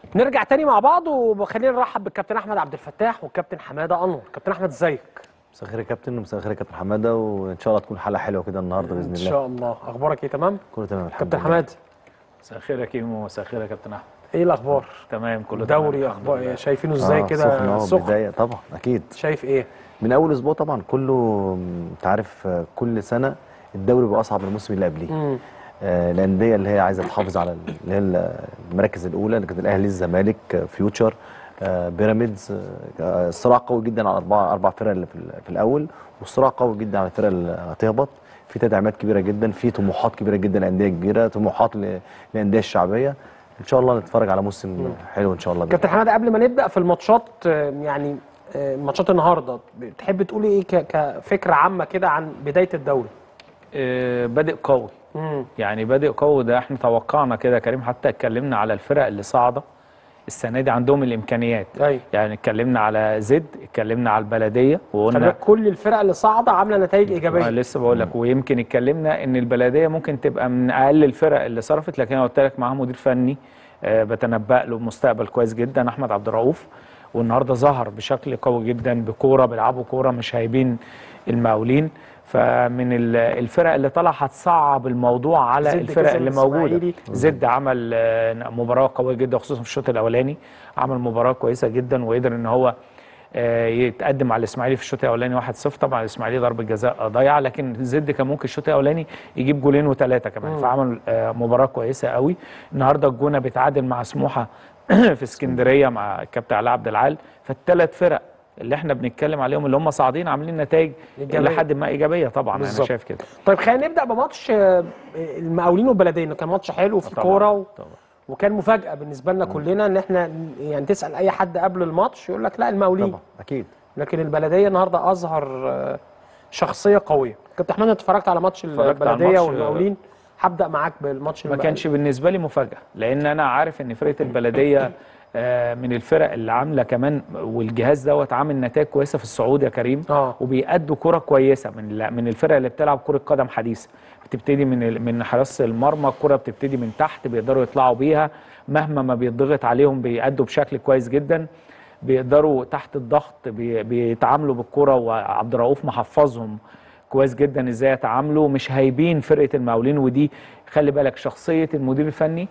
نرجع تاني مع بعض وخلينا نرحب بالكابتن احمد عبد الفتاح والكابتن حماده انور كابتن احمد ازيك مساء الخير يا كابتن ومساء الخير يا كابتن حماده وان شاء الله تكون حلقه حلوه كده النهارده باذن ان الله شاء الله اخبارك ايه تمام كله تمام الحمد كابتن لله حماده مساء الخير يا كيمو مساء الخير يا كابتن احمد ايه الاخبار تمام كله تمام دوري الحمد اخبار لله. إيه؟ شايفينه ازاي آه، كده سخن اهو سخن بدايه طبعا اكيد شايف ايه من اول اسبوع طبعا كله انت عارف آه، كل سنه الدوري بيبقى اصعب من الموسم اللي قبليه مم. آه، الانديه اللي هي عايزه تحافظ على اللي هي المراكز الاولى اللي كانت الاهلي الزمالك آه، فيوتشر آه، بيراميدز آه، الصراع قوي جدا على اربع اربع فرق اللي في, ال- في الاول والصراع قوي جدا على الفرق اللي هتهبط في تدعيمات كبيره جدا في طموحات كبيره جدا لانديه كبيره طموحات ل- للانديه الشعبيه ان شاء الله نتفرج على موسم حلو ان شاء الله كابتن حماده قبل ما نبدا في الماتشات آه، يعني آه، ماتشات النهارده تحب تقولي ايه ك- كفكره عامه كده عن بدايه الدوري آه، بادئ قوي مم. يعني بادئ قوي ده احنا توقعنا كده يا كريم حتى اتكلمنا على الفرق اللي صاعده السنه دي عندهم الامكانيات ايوه يعني اتكلمنا على زد اتكلمنا على البلديه خلي وقلنا بالك كل الفرق اللي صاعده عامله نتائج أنا ايجابيه لسه بقول لك ويمكن اتكلمنا ان البلديه ممكن تبقى من اقل الفرق اللي صرفت لكن انا قلت لك معاه مدير فني آه، بتنبأ له مستقبل كويس جدا احمد عبد الرؤوف والنهارده ظهر بشكل قوي جدا بكوره بيلعبوا كوره مش هايبين المقاولين فمن ال- الفرق اللي طالعه هتصعب الموضوع على زد الفرق كسب اللي موجوده الإسماعيلي. زد عمل آه، مباراه قويه جدا خصوصا في الشوط الاولاني عمل مباراه كويسه جدا وقدر ان هو آه، يتقدم على الاسماعيلي في الشوط الاولاني 1-0 طبعا الاسماعيلي ضربه جزاء ضايعه لكن زد كان ممكن الشوط الاولاني يجيب جولين وثلاثه كمان فعمل آه، مباراه كويسه قوي النهارده الجونه بيتعادل مع سموحه في اسكندريه مع الكابتن علاء عبد العال فالثلاث فرق اللي احنا بنتكلم عليهم اللي هم صاعدين عاملين نتائج إيجابية. لحد ما ايجابيه طبعا بالظبط. انا شايف كده طيب خلينا نبدا بماتش آه، المقاولين والبلديه إنه كان ماتش حلو في طبعاً، كوره و... طبعا وكان مفاجاه بالنسبه لنا كلنا ان احنا يعني تسال اي حد قبل الماتش يقول لك لا المقاولين طبعا اكيد لكن البلديه النهارده اظهر آه، شخصيه قويه كابتن احمد انت اتفرجت على ماتش اتفرجت على البلديه الماتش، والمقاولين هبدا معاك بالماتش ما كانش بالنسبه لي مفاجاه لان انا عارف ان فرقه البلديه آه، من الفرق اللي عامله كمان والجهاز دوت عامل نتائج كويسه في الصعود يا كريم اه وبيأدوا كرة كويسة من ال- من الفرق اللي بتلعب كرة قدم حديثة بتبتدي من ال- من حراسة المرمى الكرة بتبتدي من تحت بيقدروا يطلعوا بيها مهما ما بيضغط عليهم بيأدوا بشكل كويس جدا بيقدروا تحت الضغط بي- بيتعاملوا بالكرة وعبد الرؤوف محفظهم كويس جدا ازاي يتعاملوا مش هايبين فرقة المقاولين ودي خلي بالك شخصية المدير الفني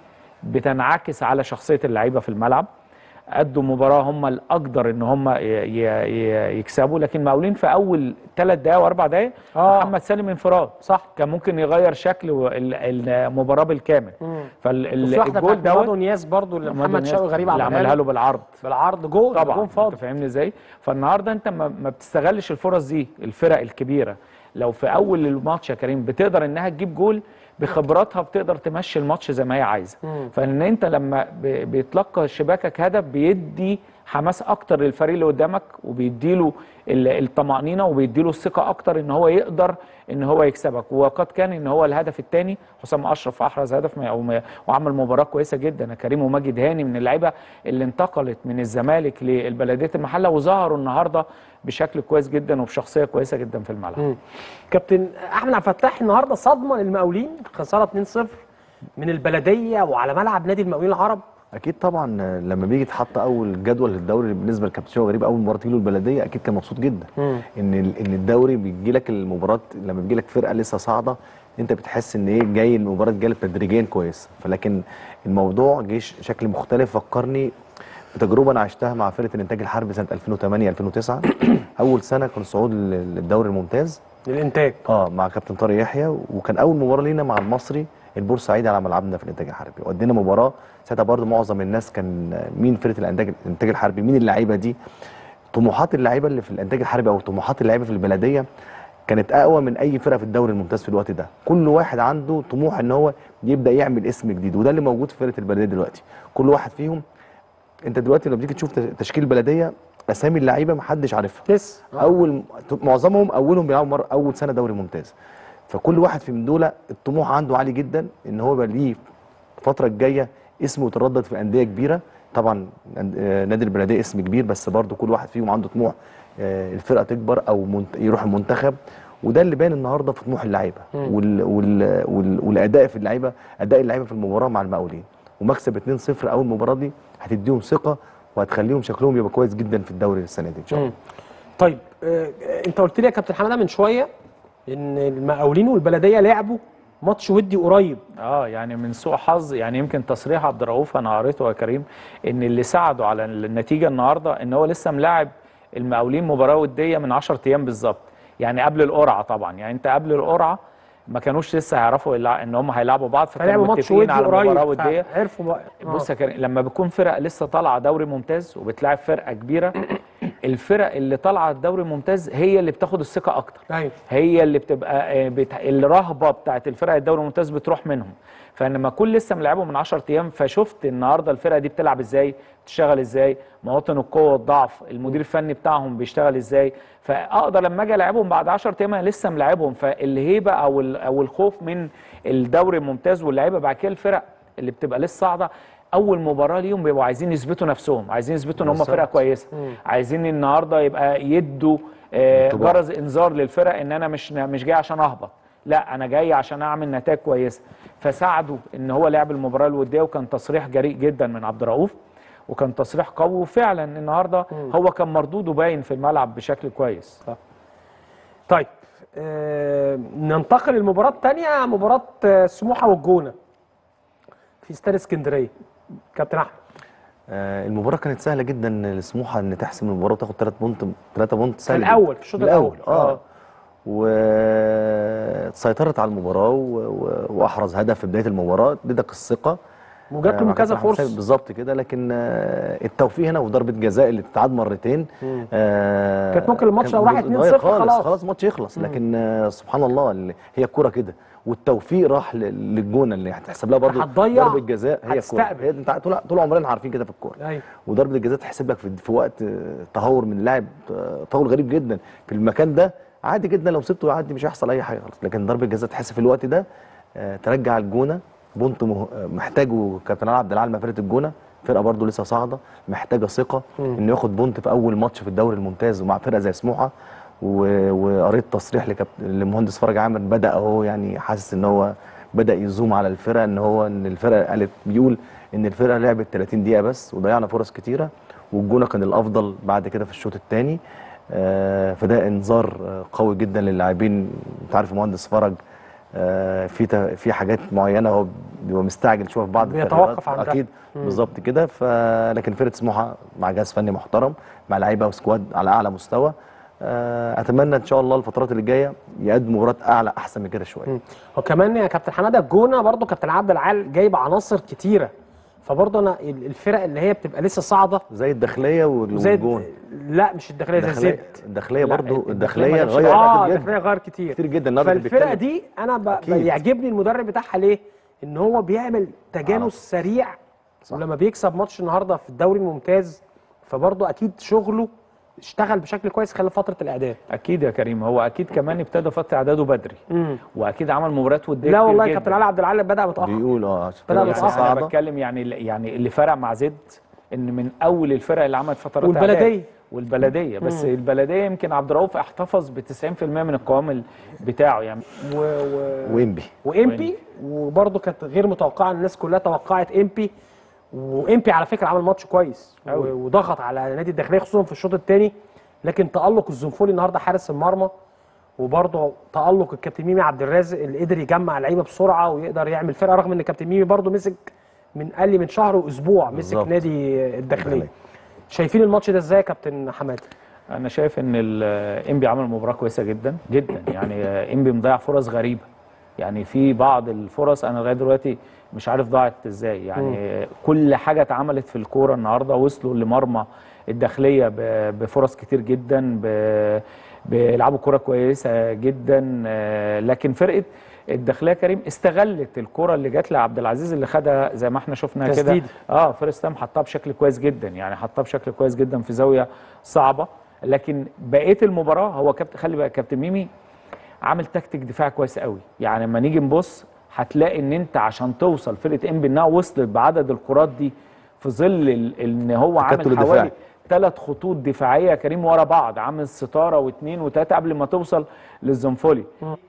بتنعكس على شخصية اللعيبة في الملعب ادوا مباراه هم الاقدر ان هم ي- ي- ي- يكسبوا لكن مقاولين في اول ثلاث دقائق واربع دقائق آه. محمد سالم انفراد صح كان ممكن يغير شكل ال- المباراه بالكامل مم. وفي واحده فالجول بتاعت محمد دوت ونياس برضو اللي محمد نياس شوقي غريب اللي عملها عملها له له بالعرض بالعرض جول طبعا جول انت فاضي فاهمني ازاي فالنهارده انت ما, ما بتستغلش الفرص دي الفرق الكبيره لو في اول الماتش يا كريم بتقدر انها تجيب جول بخبراتها بتقدر تمشي الماتش زي ما هي عايزه مم. فان انت لما ب- بيتلقى شباكك هدف بيدي حماس اكتر للفريق اللي قدامك وبيديله ال- الطمانينه وبيديله الثقه اكتر ان هو يقدر ان هو يكسبك وقد كان ان هو الهدف الثاني حسام اشرف احرز هدف ما- وما- وعمل مباراه كويسه جدا يا كريم وماجد هاني من اللعيبه اللي انتقلت من الزمالك للبلديه المحله وظهروا النهارده بشكل كويس جدا وبشخصيه كويسه جدا في الملعب مم. كابتن احمد عبد الفتاح النهارده صدمه للمقاولين خساره 2-0 من البلديه وعلى ملعب نادي المقاولين العرب اكيد طبعا آه، لما بيجي يتحط اول جدول للدوري بالنسبه لكابتن شوقي غريب اول مباراه تجي له البلديه اكيد كان مبسوط جدا مم. ان ال- ان الدوري بيجي لك المباراه لما بيجي لك فرقه لسه صاعده انت بتحس ان ايه جاي المباراه جايه تدريجيا كويس فلكن الموضوع جه ش- شكل مختلف فكرني بتجربه انا عشتها مع فرقه الانتاج الحربي سنه 2008 2009 اول سنه كان صعود لل- للدوري الممتاز للانتاج اه مع كابتن طارق يحيى وكان اول مباراه لينا مع المصري البورسعيدي على ملعبنا في الانتاج الحربي وادينا مباراه ساعتها برضو معظم الناس كان مين فرقه الانتاج الانتاج الحربي مين اللعيبه دي طموحات اللعيبه اللي في الانتاج الحربي او طموحات اللعيبه في البلديه كانت اقوى من اي فرقه في الدوري الممتاز في الوقت ده كل واحد عنده طموح ان هو يبدا يعمل اسم جديد وده اللي موجود في فرقه البلديه دلوقتي كل واحد فيهم انت دلوقتي لما بتيجي تشوف تشكيل البلديه اسامي اللعيبه محدش عارفها لسه آه. اول معظمهم اولهم بيلعبوا مره اول سنه دوري ممتاز فكل واحد في من دول الطموح عنده عالي جدا ان هو يبقى ليه الفتره الجايه اسمه يتردد في انديه كبيره طبعا آه، نادي البلديه اسم كبير بس برضو كل واحد فيهم عنده طموح آه، الفرقه تكبر او منت- يروح المنتخب وده اللي باين النهارده في طموح اللعيبه وال وال وال والاداء في اللعيبه اداء اللعيبه في المباراه مع المقاولين ومكسب 2-0 اول مباراه دي هتديهم ثقه وهتخليهم شكلهم يبقى كويس جدا في الدوري السنه دي ان شاء الله مم. طيب آه، انت قلت لي يا كابتن حماده من شويه ان المقاولين والبلديه لعبوا ماتش ودي قريب اه يعني من سوء حظ يعني يمكن تصريح عبد الرؤوف انا قريته يا كريم ان اللي ساعده على النتيجه النهارده ان هو لسه ملاعب المقاولين مباراه وديه من 10 ايام بالظبط يعني قبل القرعه طبعا يعني انت قبل القرعه ما كانوش لسه هيعرفوا يلع- ان هم هيلعبوا بعض فلعبوا فكانوا ماتش متفقين ودي على مباراه قريب وديه عرفوا بقى آه. بص يا كريم لما بتكون فرق لسه طالعه دوري ممتاز وبتلاعب فرقه كبيره الفرق اللي طالعه الدوري الممتاز هي اللي بتاخد الثقه اكتر ايوه هي اللي بتبقى آه، بت... الرهبه بتاعت الفرق الدوري الممتاز بتروح منهم فلما اكون لسه ملعبهم من 10 ايام فشفت النهارده الفرقه دي بتلعب ازاي بتشتغل ازاي مواطن القوه والضعف المدير الفني بتاعهم بيشتغل ازاي فاقدر لما اجي العبهم بعد 10 ايام انا لسه ملاعبهم فالهيبه او ال... او الخوف من الدوري الممتاز واللعيبه بعد كده الفرق اللي بتبقى لسه صاعده اول مباراه ليهم بيبقوا عايزين يثبتوا نفسهم عايزين يثبتوا ان هم بالظبط. فرقه كويسه عايزين النهارده يبقى يدوا آه، انطباع. جرس انذار للفرق ان انا مش مش جاي عشان اهبط لا انا جاي عشان اعمل نتائج كويسه فساعده ان هو لعب المباراه الوديه وكان تصريح جريء جدا من عبد الرؤوف وكان تصريح قوي وفعلا النهارده هو كان مردوده باين في الملعب بشكل كويس طيب آه ننتقل للمباراه الثانيه مباراه آه، سموحه والجونه في استاد اسكندريه كابتن احمد آه، المباراه كانت سهله جدا لسموحه ان تحسم المباراه وتاخد 3 بونت 3 بونت في سهل الاول في الشوط الاول اه وسيطرت على المباراه و... و... واحرز هدف في بدايه المباراه ادتك الثقه وجات آه، له مع كذا كابتن أحمد فرصه سامي بالظبط كده لكن آه، التوفيق هنا وضربه جزاء اللي تتعاد مرتين آه، كانت ممكن الماتش كان لو راح اتغير 2-0 خلاص. خلاص خلاص الماتش يخلص لكن آه، سبحان الله اللي هي الكوره كده والتوفيق راح لل- للجونه اللي هتحسب لها برضه هتضيع، ضربه جزاء هي الكوره هتستقبل. هي انت طول طول عمرنا عارفين كده في الكوره ايوه وضربه الجزاء تحسب لك في, في وقت آه، تهور من اللاعب آه، تهور غريب جدا في المكان ده عادي جدا لو سبته يعدي مش هيحصل اي حاجه خالص لكن ضربه الجزاء تحسب في الوقت ده آه، ترجع الجونه بونت مه- آه، محتاجه كابتن علي عبد العال مع فرقه الجونه فرقه برضه لسه صاعده محتاجه ثقه انه ياخد بونت في اول ماتش في الدوري الممتاز ومع فرقه زي سموحه و- وقريت تصريح لكابت... لمهندس فرج عامر بدا اهو يعني حاسس ان هو بدا يزوم على الفرقه ان هو ان الفرقه قالت بيقول ان الفرقه لعبت 30 دقيقه بس وضيعنا فرص كتيره والجونه كان الافضل بعد كده في الشوط الثاني آه فده انذار آه، قوي جدا للاعبين انت عارف مهندس فرج آه في ت- في حاجات معينه هو بيبقى مستعجل شويه في بعض بيتوقف التغييرات. عندها. اكيد بالظبط كده ف لكن فرقه سموحه مع جهاز فني محترم مع لعيبه وسكواد على اعلى مستوى آه، اتمنى ان شاء الله الفترات اللي جايه يقدموا مباراه اعلى احسن من كده شويه وكمان يا كابتن حماده الجونه برضو كابتن عبد العال جايب عناصر كتيره فبرضه انا ال- الفرق اللي هي بتبقى لسه صاعده زي الداخليه وال- زي والجون لا مش الداخليه زي الداخليه زد الداخليه لا، برضو الداخلية الداخليه ما جابش غير اه كتير الداخليه جدا غير كتير كتير جدا النهارده كان فالفرقه بيتكلم. دي انا ب... أكيد. يعجبني المدرب بتاعها ليه؟ ان هو بيعمل تجانس سريع صح. ولما بيكسب ماتش النهارده في الدوري الممتاز فبرضه اكيد شغله اشتغل بشكل كويس خلال فتره الاعداد اكيد يا كريم هو اكيد كمان ابتدى فتره اعداده بدري واكيد عمل مباريات وديه لا كتير والله جداً. كابتن علي عبد العال بدا متاخر بيقول اه عشان بدأ كده متأخر. لسه انا صاعده بتكلم يعني يعني اللي فرق مع زد ان من اول الفرق اللي عملت فترات والبلدية. إعداد. والبلديه بس البلديه يمكن عبد الرؤوف احتفظ ب 90% من القوام ال- بتاعه يعني و... و... ويمبي وامبي وبرضه كانت غير متوقعه الناس كلها توقعت امبي وامبي على فكره عمل ماتش كويس أوي. و- وضغط على نادي الداخليه خصوصا في الشوط الثاني لكن تالق الزنفولي النهارده حارس المرمى وبرضه تالق الكابتن ميمي عبد الرازق اللي قدر يجمع لعيبه بسرعه ويقدر يعمل فرقه رغم ان الكابتن ميمي برضه مسك من قال لي من شهر واسبوع مسك بالظبط. نادي الداخليه الداخلية. شايفين الماتش ده ازاي يا كابتن حمادي انا شايف ان ال- انبي عمل مباراه كويسه جدا جدا يعني انبي مضيع فرص غريبه يعني في بعض الفرص انا لغايه دلوقتي مش عارف ضاعت ازاي يعني كل حاجه اتعملت في الكوره النهارده وصلوا لمرمى الداخليه ب- بفرص كتير جدا ب- بيلعبوا كوره كويسه جدا آه، لكن فرقه الداخليه كريم استغلت الكره اللي جات لعبد العزيز اللي خدها زي ما احنا شفنا كده تسديد. اه فيرست تايم حطها بشكل كويس جدا يعني حطها بشكل كويس جدا في زاويه صعبه لكن بقيه المباراه هو كابتن خلي بالك كابتن ميمي عامل تكتيك دفاع كويس قوي يعني لما نيجي نبص هتلاقي ان انت عشان توصل فرقه انبي انها وصلت بعدد الكرات دي في ظل ال- ان هو التكتل عامل الدفاعي. حوالي ثلاث خطوط دفاعيه يا كريم ورا بعض عامل ستاره واثنين وثلاثه قبل ما توصل للزنفولي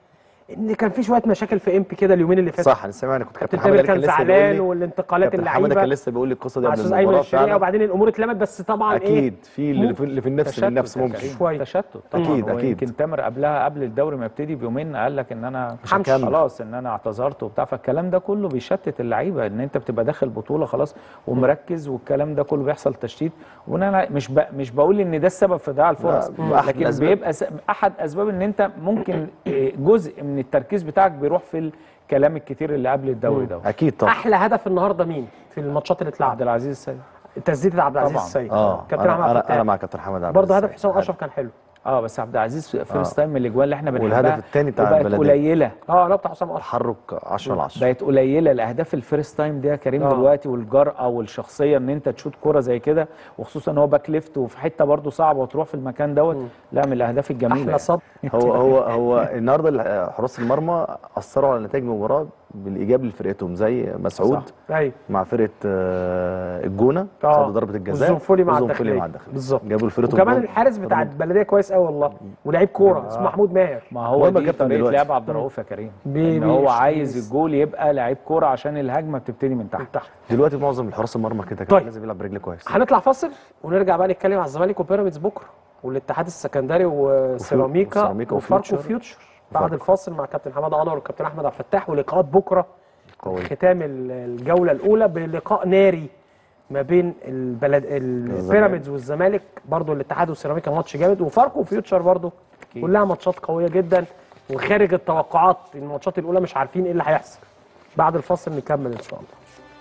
ان كان في شويه مشاكل في امبي كده اليومين اللي فاتوا صح انا سامع كنت كابتن كابتن حماده تامر اللي كان كان لسه بيقول زعلان لي والانتقالات كابتن حماده كان اللعيبه لسه بيقول لي القصه دي مع قبل استاذ ايمن المباراه الشريعه فعلا وبعدين الامور اتلمت بس طبعا ايه اكيد في اللي في, اللي في النفس تشتت النفس يا ممكن كريم، شوية. تشتت طبعا أكيد، هو أكيد. يمكن تامر قبلها قبل الدوري ما يبتدي بيومين قال لك ان انا مش هكمل. خلاص ان انا اعتذرت وبتاع فالكلام ده كله بيشتت اللعيبه ان انت بتبقى داخل بطوله خلاص ومركز والكلام ده كله بيحصل تشتيت وانا مش ب... مش بقول ان ده السبب في ضياع الفرص لا، أحد لكن الأسباب. بيبقى س... احد اسباب ان انت ممكن إيه، جزء من التركيز بتاعك بيروح في الكلام الكتير اللي قبل الدوري ده اكيد طبعا احلى هدف النهارده مين في الماتشات اللي عبد اتلعبت العزيز السيد تسديده عبد العزيز طبعاً. السيد اه كابتن انا احمد انا, فتاح أنا مع كابتن حماد عبد برضه العزيز. هدف حسام اشرف كان حلو اه بس عبد العزيز فيرست تايم من الاجوان اللي احنا بنحبها والهدف التاني بتاع وبقت البلدية. قليله اه لا بتاع حسام اشرف تحرك 10 على 10 بقت قليله الاهداف الفيرست تايم دي يا كريم آه. دلوقتي والجرأه والشخصيه ان انت تشوط كوره زي كده وخصوصا ان هو باك ليفت وفي حته برده صعبه وتروح في المكان دوت لا من الاهداف الجميله احلى يعني. صد هو هو هو النهارده ال- حراس المرمى اثروا على نتائج المباراه بالايجاب لفرقتهم زي مسعود صح. ايوه مع فرقه آه، الجونه آه. خدوا ضربه الجزاء والزنفولي مع والزنفولي الداخليه مع الداخليه بالظبط جابوا لفرقتهم وكمان جول. الحارس بتاع البلديه كويس قوي والله ولعيب كوره اسمه محمود ماهر ما هو مهم دي كابتن طريقه دلوقتي. لعب عبد الرؤوف يا كريم بي- ان بي- هو بي- عايز الجول يبقى لعيب كوره عشان الهجمه بتبتدي من تحت تحت دلوقتي معظم الحراس المرمى كده طيب. كان لازم يلعب برجل كويس هنطلع فاصل ونرجع بقى نتكلم على الزمالك وبيراميدز بكره والاتحاد السكندري وسيراميكا وسيراميكا وفاركو وفيوتشر. فيوتشر بعد وفاركو. الفاصل مع كابتن حماده انور والكابتن احمد عبد الفتاح ولقاءات بكره قوي ختام ال- الجوله الاولى بلقاء ناري ما بين البلد البيراميدز والزمالك برضو الاتحاد والسيراميكا ماتش جامد وفاركو وفيوتشر برضو أكيد. كلها ماتشات قويه جدا وخارج التوقعات الماتشات الاولى مش عارفين ايه اللي هيحصل بعد الفاصل نكمل ان شاء الله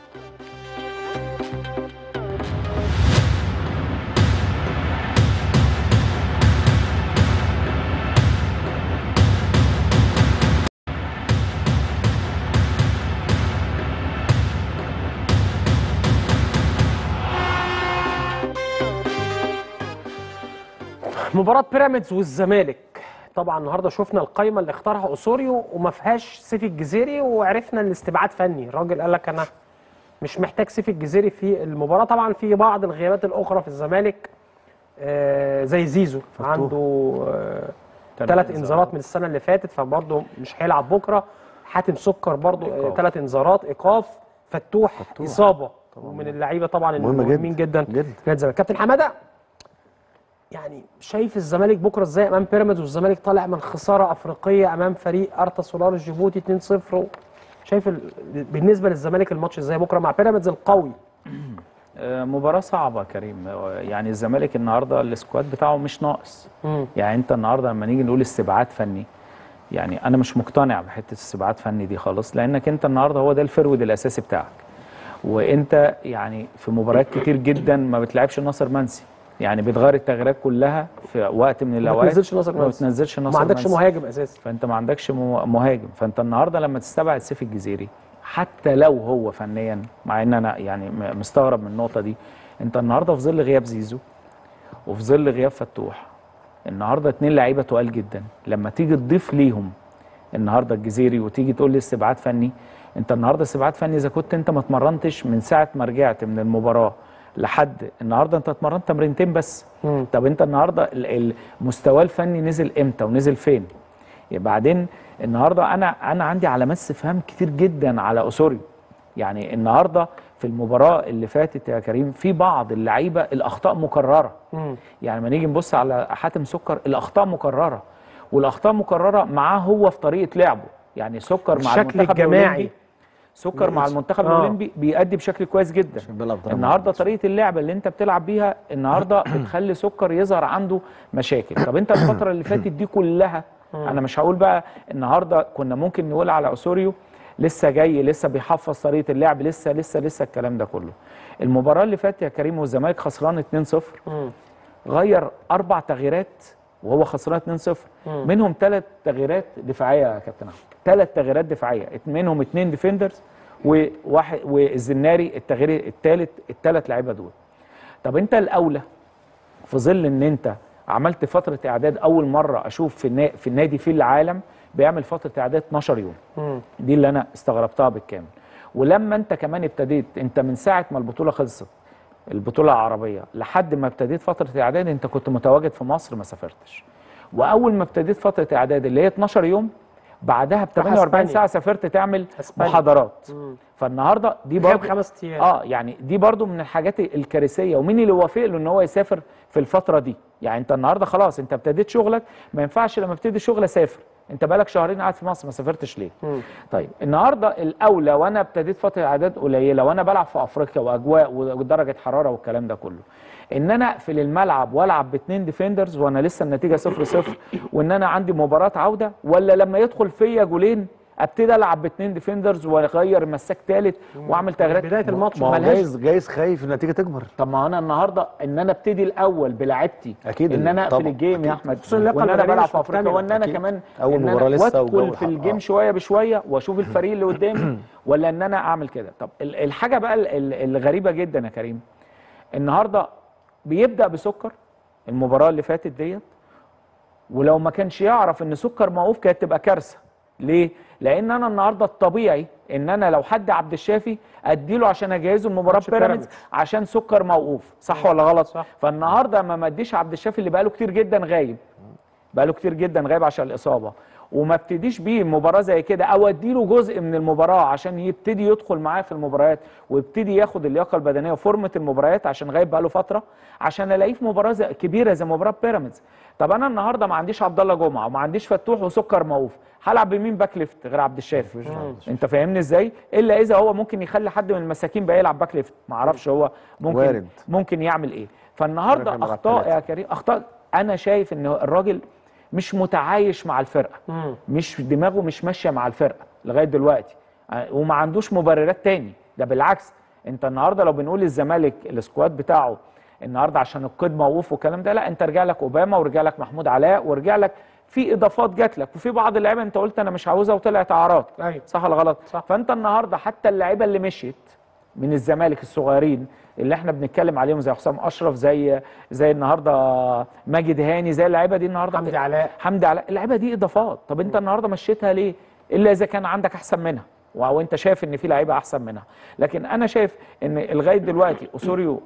مباراة بيراميدز والزمالك طبعا النهارده شفنا القايمة اللي اختارها اوسوريو وما فيهاش سيف الجزيري وعرفنا ان استبعاد فني الراجل قال لك انا مش محتاج سيف الجزيري في المباراة طبعا في بعض الغيابات الاخرى في الزمالك آه زي زيزو عنده آه تلات ثلاث إنذارات. انذارات من السنة اللي فاتت فبرضه مش هيلعب بكرة حاتم سكر برضه إيقاف. ثلاث انذارات ايقاف فتوح, فتوح. اصابة ومن اللعيبة طبعا مهمة المهمين جدا. جدا جدا. نادي الزمالك كابتن حماده يعني شايف الزمالك بكره ازاي امام بيراميدز والزمالك طالع من خساره افريقيه امام فريق ارتا سولار الجيبوتي 2-0 شايف ال... بالنسبه للزمالك الماتش ازاي بكره مع بيراميدز القوي آه، مباراة صعبة يا كريم آه، يعني الزمالك النهارده السكواد بتاعه مش ناقص مم. يعني انت النهارده لما نيجي نقول استبعاد فني يعني انا مش مقتنع بحته استبعاد فني دي خالص لانك انت النهارده هو ده الفرود الاساسي بتاعك وانت يعني في مباريات كتير جدا ما بتلعبش ناصر منسي يعني بتغير التغييرات كلها في وقت من الاوقات بتنزلش ناصر ما منسي. بتنزلش ناصر ما عندكش منسي. مهاجم اساسي فانت ما عندكش مو- مهاجم فانت النهارده لما تستبعد سيف الجزيري حتى لو هو فنيا مع ان انا يعني م- مستغرب من النقطه دي انت النهارده في ظل غياب زيزو وفي ظل غياب فتوح النهارده اتنين لعيبه تقال جدا لما تيجي تضيف ليهم النهارده الجزيري وتيجي تقول لي استبعاد فني انت النهارده استبعاد فني اذا كنت انت ما اتمرنتش من ساعه ما رجعت من المباراه لحد النهارده انت اتمرنت تمرينتين بس مم. طب انت النهارده ال- ال- مستواه الفني نزل امتى ونزل فين بعدين النهارده انا انا عندي علامات استفهام كتير جدا على اسوريو يعني النهارده في المباراه اللي فاتت يا كريم في بعض اللعيبه الاخطاء مكرره مم. يعني لما نيجي نبص على حاتم سكر الاخطاء مكرره والاخطاء مكرره معاه هو في طريقه لعبه يعني سكر مع الشكل المنتخب الجماعي. الأولمبي سكر مع المنتخب آه. الاولمبي بيأدي بشكل كويس جدا بيلعب بطريقة النهارده ممتازة. طريقه اللعب اللي انت بتلعب بيها النهارده بتخلي سكر يظهر عنده مشاكل طب انت الفتره اللي فاتت دي كلها انا مش هقول بقى النهارده كنا ممكن نقول على اسوريو لسه جاي لسه بيحفظ طريقه اللعب لسه لسه لسه الكلام ده كله المباراه اللي فاتت يا كريم والزمالك خسران 2-0 مم. غير اربع تغييرات وهو خسران 2-0 منهم ثلاث تغييرات دفاعيه يا كابتن احمد ثلاث تغييرات دفاعيه منهم اثنين ديفندرز وواحد والزناري التغيير الثالث الثلاث لعيبه دول طب انت الاولى في ظل ان انت عملت فتره اعداد اول مره اشوف في النا... في النادي في العالم بيعمل فتره اعداد 12 يوم مم. دي اللي انا استغربتها بالكامل ولما انت كمان ابتديت انت من ساعه ما البطوله خلصت البطوله العربيه لحد ما ابتديت فتره اعداد انت كنت متواجد في مصر ما سافرتش واول ما ابتديت فتره اعداد اللي هي 12 يوم بعدها ب 48 أسبانيا. ساعه سافرت تعمل أسبانيا. محاضرات فالنهارده دي غاب برضه خمس ايام اه يعني دي برضو من الحاجات الكارثيه ومين اللي وافق له ان هو يسافر في الفتره دي يعني انت النهارده خلاص انت ابتديت شغلك ما ينفعش لما ابتدي شغل اسافر انت بقالك شهرين قاعد في مصر ما سافرتش ليه طيب النهارده الاولى وانا ابتديت فتره اعداد قليله وانا بلعب في افريقيا واجواء ودرجه حراره والكلام ده كله ان انا اقفل الملعب والعب باثنين ديفندرز وانا لسه النتيجه 0 0 وان انا عندي مباراه عوده ولا لما يدخل فيا جولين ابتدي العب باثنين ديفندرز واغير مساك ثالث واعمل تغييرات بدايه الماتش ما هو ملهاش- جايز جايز خايف النتيجه تكبر طب ما انا النهارده ان انا ابتدي الاول بلاعبتي أكيد ان انا اقفل طبعا. الجيم يا احمد خصوصا اللياقة وان انا البدنية بلعب مش في افريقيا مكتملة. وان انا أكيد. كمان أول إن أنا مباراة لسه وادخل والجو في حق- الجيم آه. شويه بشويه واشوف الفريق اللي قدامي ولا ان انا اعمل كده طب ال- الحاجه بقى ال- ال- الغريبه جدا يا كريم النهارده بيبدا بسكر المباراه اللي فاتت ديت ولو ما كانش يعرف ان سكر موقوف كانت تبقى كارثه ليه لان انا النهارده الطبيعي ان انا لو حد عبد الشافي اديله عشان اجهزه المباراه ماتش بيراميدز بيراميدز. عشان سكر موقوف صح ولا غلط صح. فالنهارده ما ما اديش عبد الشافي اللي بقاله كتير جدا غايب بقاله كتير جدا غايب عشان الاصابه وما ابتديش بيه مباراه زي كده او اديله جزء من المباراه عشان يبتدي يدخل معاه في المباريات ويبتدي ياخد اللياقه البدنيه وفورمه المباريات عشان غايب بقاله فتره عشان الاقيه في مباراه زي كبيره زي مباراه بيراميدز طب انا النهارده ما عنديش عبد الله جمعه وما عنديش فتوح وسكر موقوف هلعب بمين باك ليفت غير عبد الشافي انت فاهمني ازاي الا اذا هو ممكن يخلي حد من المساكين بقى يلعب باك ليفت ما اعرفش هو ممكن وارد. ممكن يعمل ايه فالنهارده ممكن يلعب اخطاء ثلاثة. يا كريم اخطاء انا شايف ان الراجل مش متعايش مع الفرقه مش دماغه مش ماشيه مع الفرقه لغايه دلوقتي ع- وما عندوش مبررات تاني ده بالعكس انت النهارده لو بنقول الزمالك السكواد بتاعه النهارده عشان القيد موقوف والكلام ده لا انت رجع لك اوباما ورجع لك محمود علاء ورجع لك في اضافات جات لك وفي بعض اللعيبه انت قلت انا مش عاوزها وطلعت اعراض أيوة. صح ولا غلط صح. فانت النهارده حتى اللعيبه اللي مشيت من الزمالك الصغيرين اللي احنا بنتكلم عليهم زي حسام اشرف زي زي النهارده ماجد هاني زي اللعيبه دي النهارده حمدي علاء. حمدي علاء اللعيبه دي اضافات طب انت النهارده مشيتها ليه الا اذا كان عندك احسن منها او انت شايف ان في لعيبه احسن منها لكن انا شايف ان لغايه دلوقتي اسوريو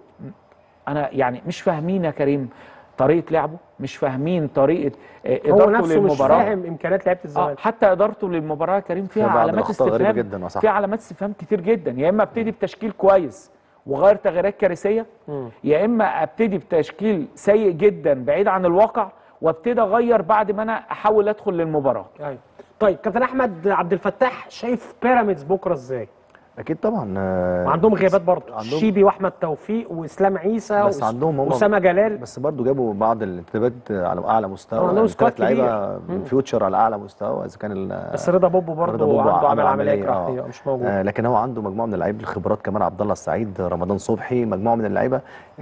انا يعني مش فاهمين يا كريم طريقه لعبه مش فاهمين طريقه آه، هو ادارته نفسه مش للمباراه فاهم امكانيات لعيبه اه الزمالك حتى ادارته للمباراه يا كريم فيها فيها بعض علامات الأخطاء غريبة استفهام جدا، وصح. فيها علامات استفهام كتير جدا يا اما ابتدي بتشكيل كويس وغير تغييرات كارثيه يا اما ابتدي بتشكيل سيء جدا بعيد عن الواقع وابتدي اغير بعد ما انا احاول ادخل للمباراه ايوه طيب كابتن احمد عبد الفتاح شايف بيراميدز بكره ازاي؟ اكيد طبعا آه، وعندهم غيابات برضه عندهم- شيبي واحمد توفيق واسلام عيسى بس وأس- عندهم هم اسامه جلال بس برضو جابوا بعض الانتدابات على اعلى مستوى عندهم يعني سكواد ثلاث لعيبه من فيوتشر على اعلى مستوى اذا كان ال- بس رضا بوبو رضا برضه بوبو عنده عمل عمل عمليه عملية، جراحيه آه. مش موجود آه لكن هو عنده مجموعه من اللعيبه الخبرات كمان عبد الله السعيد رمضان صبحي مجموعه من اللعيبه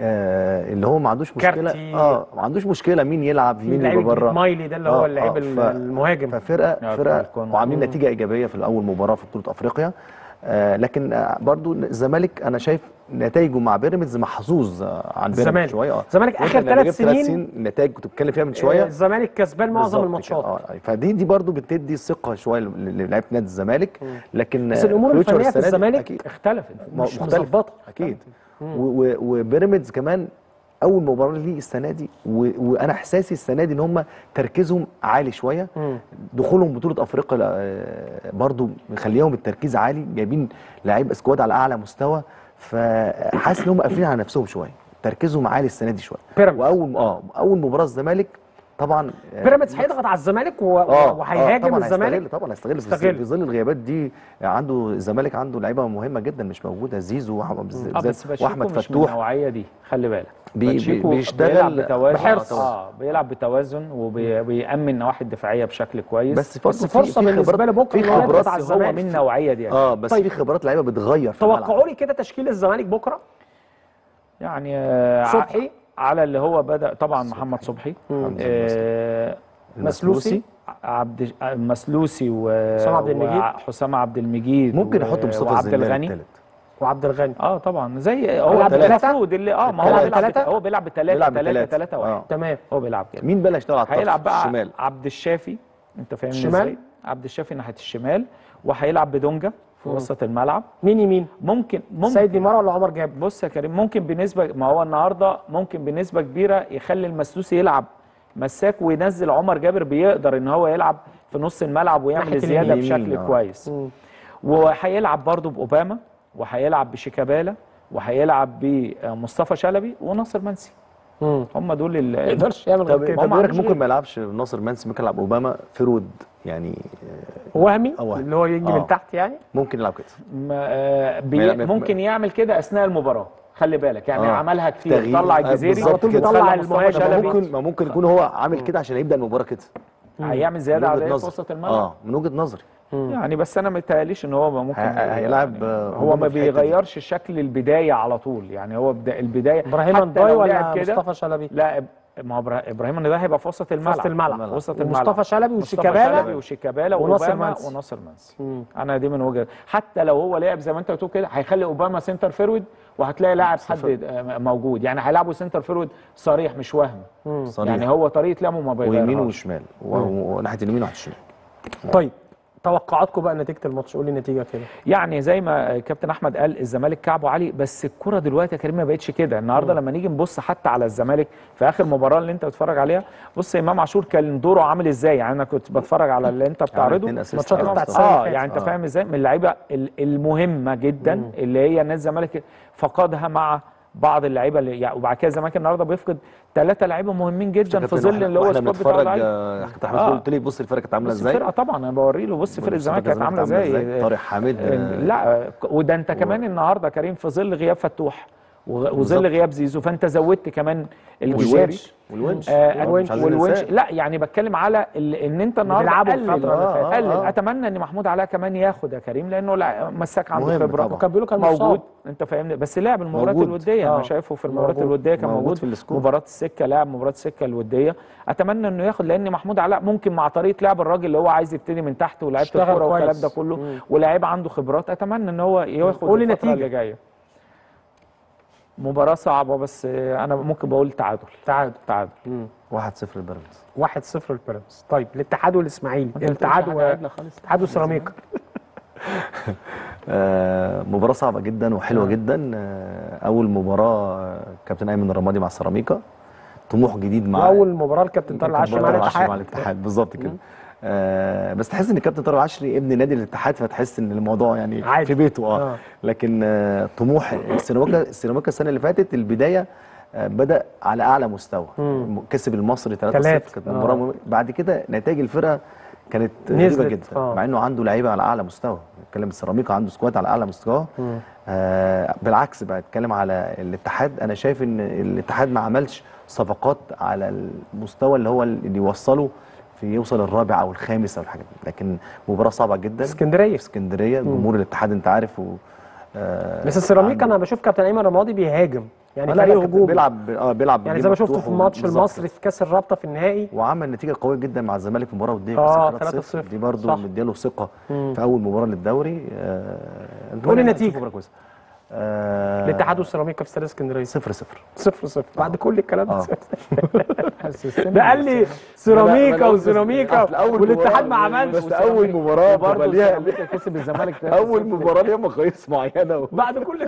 آه اللي هو ما عندوش مشكله كارتي. اه ما عندوش مشكله مين يلعب في مين لعيب يبقى بره مايلي ده اللي هو آه، اللعيب آه، ف- المهاجم ففرقه آه، فرقه الكون. وعاملين نتيجه ايجابيه في الاول مباراه في بطوله افريقيا آه لكن آه برضو الزمالك انا شايف نتائجه مع بيراميدز محظوظ آه عن الزمالك. بيراميدز شويه اه الزمالك وأنت آخر لما ثلاث جبت ثلاث سنين النتائج كنت بتتكلم فيها من آه، شويه الزمالك كسبان معظم بالظبط الماتشات كده. اه فدي دي برضو بتدي ثقه شويه ل- للعيبه نادي الزمالك لكن بس آه، الامور فيوتشر الفنيه في السنة دي الزمالك أكيد اختلفت مش مختلف. مظبطه اكيد و- و- وبيراميدز كمان اول مباراه ليه السنه دي و... وانا احساسي السنه دي ان هم تركيزهم عالي شويه مم. دخولهم بطوله افريقيا آه، برضو مخليهم التركيز عالي جايبين لعيب اسكواد على اعلى مستوى فحاسس ان هم قافلين على نفسهم شويه تركيزهم عالي السنه دي شويه بيراميدز. واول اه اول مباراه الزمالك طبعا آه، بيراميدز هيضغط على الزمالك و- اه وهيهاجم طبعا الزمالك هيستغل طبعا هيستغل في يستغل. في ظل الغيابات دي عنده الزمالك عنده لعيبه مهمه جدا مش موجوده زيزو وأحمد- اه بس بالذات باتشيكو واحمد مش من فتوح النوعيه دي خلي بالك بي- بي- باتشيكو بيشتغل بيلعب بتوازن بحرص. اه بيلعب بتوازن وبيأمن النواحي الدفاعيه بشكل كويس بس برضه بس في- فرصة في بالنسبة خبرات- له بكرة في إن هو خبرات يضغط على بس هو الزمالك. من النوعيه دي يعني. اه بس طيب. في خبرات لعيبه بتغير في الملعب. توقعوا لي كده تشكيل الزمالك بكره يعني آه، ع- صبحي. على اللي هو بدأ طبعا محمد صبحي آه، مسلوسي عبد آه، مسلوسي و حسام عبد المجيد. وحسام عبد المجيد ممكن و- يحط مصطفى وعبد الزناري الغني الثالث وعبد الغني اه طبعا زي هو بيلعب ده بثلاثة؟ المفروض اللي اه ما هو بيلعب بيلعب بثلاثة؟ بت- هو بيلعب بثلاثة بيلعب ثلاثة بثلاثة. ثلاثة واحد آه. تمام هو بيلعب كده مين بقى يشتغل على الطرف هيلعب بقى الشمال عبد الشافي انت فاهمني الشمال؟ ازاي عبد الشافي ناحيه الشمال وهيلعب بدونجا في وسط الملعب مين يمين ممكن ممكن سيد نيمار ولا عمر جاب بص يا كريم ممكن بنسبه ما هو النهارده ممكن بنسبه كبيره يخلي المسلوسي يلعب مساك وينزل عمر جابر بيقدر ان هو يلعب في نص الملعب ويعمل ناحية زياده اليمين، بشكل آه. كويس وهيلعب برضه باوباما وهيلعب بشيكابالا وهيلعب بمصطفى شلبي وناصر منسي مم. هم دول ما ال- يقدرش يعمل غير طب كده ما هم طب إيه رأيك عندوش ممكن غير. ما يلعبش ناصر منسي ممكن يلعب اوباما فرود يعني وهمي أو وهمي. اللي هو يجي آه. من تحت يعني ممكن يلعب كده ما- آه، بي ما- ما- ممكن يعمل كده اثناء المباراه خلي بالك يعني آه. عملها كتير تغيير. طلع آه، الجزيري بالظبط على طول كده. بيطلع خلى المهاجم. مصطفى ما شلبي ممكن ما ممكن يكون هو عامل كده عشان يبدا المباراه كده هيعمل زياده من عدديه وجهه في نظري وسط الملعب اه من وجهه نظري يعني بس انا متهيأليش ان هو ممكن هي- هيلعب، يعني آه، هو ما هجوم في الحتة دي. بيغيرش شكل البدايه على طول يعني هو بدا البدايه ابراهيم حتى انداي لو ولا لعب كده مصطفى شلبي لا إب- ما هو إبرا- ابراهيم الندى هيبقى في وسط الملعب وسط الملعب وسط الملعب ومصطفى شلبي مصطفى شلبي وشيكابالا وشيكابالا وناصر واوباما منسي. وناصر منسي مم. انا دي من وجهه حتى لو هو لعب زي ما انت بتقول كده هيخلي اوباما سنتر فيرود وهتلاقي لاعب حد آه، موجود يعني هيلعبوا سنتر فيرود صريح مش وهم صريح يعني هو طريقه لعبه ما ويمين بيغيرهاش وشمال و- وناحيه اليمين وناحيه الشمال طيب توقعاتكم بقى نتيجه الماتش قول لي النتيجه كده يعني زي ما كابتن احمد قال الزمالك كعبه عالي بس الكره دلوقتي يا كريم ما بقتش كده النهارده لما نيجي نبص حتى على الزمالك في اخر مباراه اللي انت بتتفرج عليها بص امام عاشور كان دوره عامل ازاي يعني انا كنت بتفرج على اللي انت بتعرضه اتنين assist ماتشات على بتاعت مستوى. السنة اللي اه فاتت. يعني انت آه. فاهم ازاي من اللعيبه ال- المهمه جدا اللي هي نادي الزمالك فقدها مع بعض اللعيبه اللي يعني وبعد كده الزمالك النهارده بيفقد ثلاثه لعيبه مهمين جدا في ظل اللي هو واحنا السكواد بتاع بنتفرج اللعيبه آه، كابتن احمد آه. قلت لي بص الفرقه كانت عامله بص ازاي الفرقه طبعا انا بوري له بص فرقه الزمالك كانت عامله ازاي طارق حامد آه، آه، لا وده انت كمان النهارده كريم في ظل غياب فتوح وغ- وظل بالظبط. غياب زيزو فانت زودت كمان الجزيري والونش والونش آه مش عايزين والونش ننساه. لا يعني بتكلم على ال- ان انت النهارده بيلعبوا قلل الفترة اللي فاتت. قلل آه، آه. اتمنى ان محمود علاء كمان ياخد يا كريم لانه لا- مساك عنده مهم خبره طبعا. وكان بيقولوا كان موجود مصاب. انت فاهمني بس لعب المباريات موجود. الوديه آه. انا شايفه في المباريات موجود. الوديه كان موجود موجود في السكور. مباراه السكه لاعب مباراه السكه الوديه اتمنى انه ياخد لان محمود علاء ممكن مع طريقه لعب الراجل اللي هو عايز يبتدي من تحت ولاعيبه اشتغل الكوره والكلام كويس. ده كله مم. ولاعيب عنده خبرات اتمنى ان هو ياخد قول لي الفتره نتيجة. اللي جايه مباراه صعبه بس انا ممكن بقول تعادل تعادل تعادل 1-0 لبيراميدز 1-0 للبيراميدز طيب الاتحاد والاسماعيلي الاتحاد و... الاتحاد وسيراميكا آه، مباراة صعبة جدا وحلوة جدا آه، أول مباراة آه، كابتن أيمن الرمادي مع السيراميكا طموح جديد مع واول مباراه الكابتن طارق العشري مع طارق العشري مع الاتحاد الاتحاد بالظبط كده آه بس تحس ان الكابتن طارق العشري ابن نادي الاتحاد فتحس ان الموضوع يعني عادي. في بيته اه, آه. لكن آه طموح السيراميكا السيراميكا السنه اللي فاتت البدايه آه بدا على اعلى مستوى مم. كسب المصري 3-0 تلاتة. كانت آه. مباراه مهمة. بعد كده نتائج الفرقه كانت نزلت. غريبه جدا آه. مع انه عنده لعيبه على اعلى مستوى بتكلم السيراميكا عنده سكواد على اعلى مستوى آه بالعكس بقى اتكلم على الاتحاد انا شايف ان الاتحاد ما عملش صفقات على المستوى اللي هو اللي يوصله في يوصل الرابع او الخامس او الحاجات دي لكن مباراه صعبه جدا اسكندريه في اسكندريه جمهور الاتحاد انت عارف و آه بس السيراميكا عنده- انا بشوف كابتن ايمن رمادي بيهاجم يعني آه، لا فريق لا هجومي بيلعب اه بيلعب يعني بجيم زي ما شفته مفتوح في الماتش بالظبط. المصري في كاس الرابطه في النهائي وعمل نتيجه قويه جدا مع الزمالك في مباراه وديه آه، كسب 3-0. 3-0 دي برضه صح. مدياله ثقه مم. في اول مباراه للدوري آه قول لي أتمنى نتيجة. نشوف مباراة كويسة. آه الاتحاد والسيراميكا في استاد اسكندريه 0 0 0 0 بعد كل الكلام ده آه. ده قال لي سيراميكا قلت وسيراميكا أصل أول والاتحاد مباراة- ما عملش بس اول مباراه بتبقى وبرضه ليها سيراميكا كسب الزمالك اول مباراه ليها مقاييس معينه بعد كل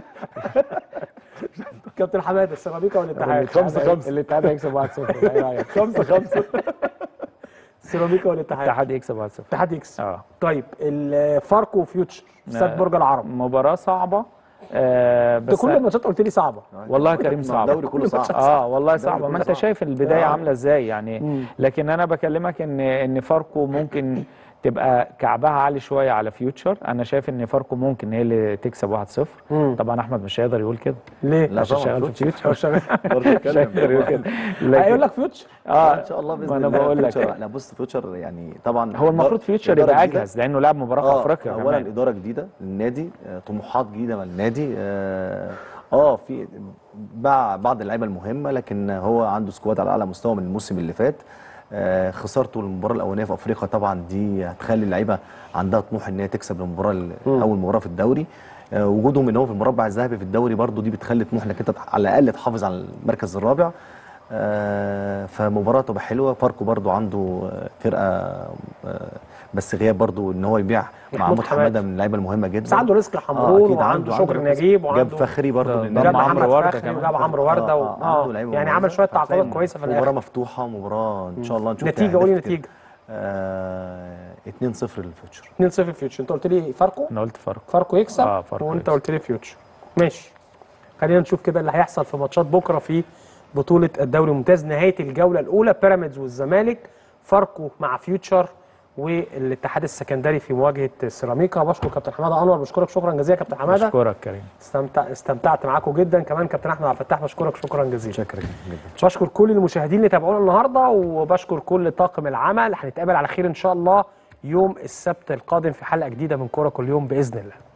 كابتن حماده السيراميكا والاتحاد خمسة خمسة. الاتحاد هيكسب 1-0 ايه رايك؟ 5 5 السيراميكا والاتحاد الاتحاد يكسب 1-0 الاتحاد يكسب اه طيب الفاركو وفيوتشر في استاد برج العرب مباراه صعبه آه انت بس كل الماتشات قلت لي صعبه والله يا كريم صعبه الدوري كله صعب اه والله الدوري صعبه ما كله انت صعب. شايف البدايه آه. عامله ازاي يعني مم. لكن انا بكلمك ان ان فاركو ممكن تبقى كعبها عالي شويه على فيوتشر انا شايف ان فاركو ممكن هي اللي تكسب 1-0 مم. طبعا احمد مش هيقدر يقول كده ليه؟ لا عشان طبعاً شغال في فيوتشر. فيوتشر برضه مش اتكلم. هيقدر يقول كده هيقول لكن لك فيوتشر اه ان شاء الله باذن ما الله انا بقول لك فيوتشر- لا بص فيوتشر يعني طبعا هو المفروض فيوتشر إدارة يبقى جديدة. اجهز لانه لعب مباراه في اه افريقيا اولا كمان اداره جديده للنادي آه، طموحات جديده مع النادي اه آه، في باع بعض اللعيبه المهمه لكن هو عنده سكواد على اعلى مستوى من الموسم اللي فات آه، خسارته المباراه الاولانيه في افريقيا طبعا دي هتخلي اللعيبه عندها طموح ان هي تكسب المباراه ال- اول مباراه في الدوري آه، وجودهم ان هو في المربع الذهبي في الدوري برضو دي بتخلي طموح انك انت على الاقل تحافظ على المركز الرابع آه، فمباراه تبقى حلوه فاركو برضو عنده آه، فرقه آه، بس غياب برضو ان هو يبيع مع محمود محمود حمادي. حماده من اللعيبه المهمه جدا بس عنده رزق آه، حمرون أكيد وعنده عنده شكر عنده نجيب جاب وعنده فخري برضو ده- من ده جاب مع النادي. عمرو محمد وردة فخري كمان. وجاب عمرو ورده و... آه، آه، عنده اه لعيبة يعني مميزة. عمل شويه فهتلاقي تعاقدات كويسه في مباراه الاخر مفتوحه مباراه ان شاء الله نشوف فيها نتيجه قولي أهداف كتير. نتيجه آه 2-0 للفيوتشر 2-0 فيوتشر انت قلت لي فاركو انا قلت فرق فاركو يكسب آه، فاركو وانت يكسب. قلت لي فيوتشر ماشي خلينا نشوف كده اللي هيحصل في ماتشات بكره في بطوله الدوري الممتاز نهايه الجوله الاولى بيراميدز والزمالك فاركو مع فيوتشر والاتحاد السكندري في مواجهه سيراميكا بشكر كابتن حماده انور بشكرك شكرا جزيلا كابتن حماده اشكرك كريم استمتع استمتعت معاكم جدا كمان كابتن احمد عبد الفتاح بشكرك شكرا جزيلا شكرا جدا بشكر كل المشاهدين اللي تابعونا النهارده وبشكر كل طاقم العمل هنتقابل على خير ان شاء الله يوم السبت القادم في حلقه جديده من كوره كل يوم باذن الله